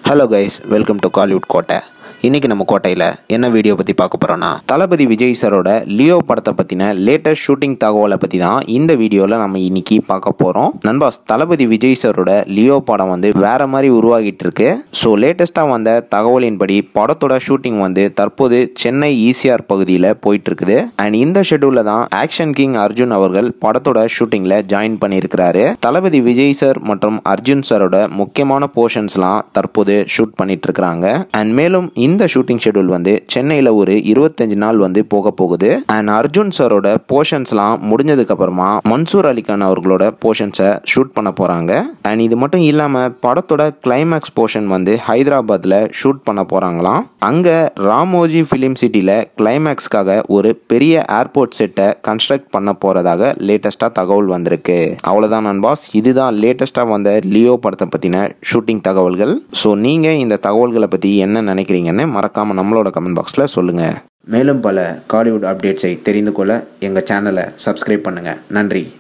hello guys welcome to Kollywood Kottai இன்னைக்கு நம்ம கோட்டையில் என்ன வீடியோ பற்றி பார்க்க போகிறோன்னா தளபதி விஜய் சாரோட லியோ படத்தை பற்றின லேட்டஸ்ட் ஷூட்டிங் தகவலை பற்றி தான் இந்த வீடியோவில் நம்ம இன்னைக்கு பார்க்க போகிறோம் நண்பாஸ் தளபதி விஜய் சாரோட லியோ படம் வந்து வேற மாதிரி உருவாகிட்டு இருக்கு ஸோ லேட்டஸ்ட்டாக வந்த தகவலின்படி படத்தோட ஷூட்டிங் வந்து தற்போது சென்னை ஈசிஆர் பகுதியில் போயிட்டு இருக்குது அண்ட் இந்த ஷெட்யூலில் தான் ஆக்ஷன் கிங் அர்ஜுன் அவர்கள் படத்தோட ஷூட்டிங்கில் ஜாயின் பண்ணியிருக்கிறாரு தளபதி விஜய் சார் மற்றும் அர்ஜுன் சாரோட முக்கியமான போர்ஷன்ஸ்லாம் தற்போது ஷூட் பண்ணிட்டு இருக்கிறாங்க அண்ட் மேலும் இந்த ஷூட்டிங் ஷெட்யூல் வந்து சென்னையில் ஒரு இருபத்தஞ்சு நாள் வந்து போக போகுது அண்ட் அர்ஜுன் சாரோட போர்ஷன்ஸ்லாம் முடிஞ்சதுக்கு அப்புறமா மன்சூர் அலிகான் அவர்களோட போர்ஷன்ஸை ஷூட் பண்ண போகிறாங்க அண்ட் இது மட்டும் இல்லாமல் படத்தோட கிளைமேக்ஸ் போர்ஷன் வந்து ஹைதராபாத்தில் ஷூட் பண்ண போகிறாங்களாம் அங்கே ராமோஜி ஃபிலிம் சிட்டியில் கிளைமேக்ஸ்க்காக ஒரு பெரிய ஏர்போர்ட் செட்டை கன்ஸ்ட்ரக்ட் பண்ண போகிறதாக லேட்டஸ்ட்டாக தகவல் வந்திருக்கு அவ்வளோதான் நண்பாஸ் இதுதான் லேட்டஸ்ட்டாக வந்த லியோ படத்தை பற்றின ஷூட்டிங் தகவல்கள் ஸோ நீங்கள் இந்த தகவல்களை பற்றி என்ன நினைக்கிறீங்கன்னு மறக்காமல் நம்மளோட கமெண்ட் பாக்ஸில் சொல்லுங்கள் மேலும் பல காலிவுட் அப்டேட்ஸை தெரிந்து கொள்ள எங்கள் சேனலை சப்ஸ்கிரைப் பண்ணுங்கள் நன்றி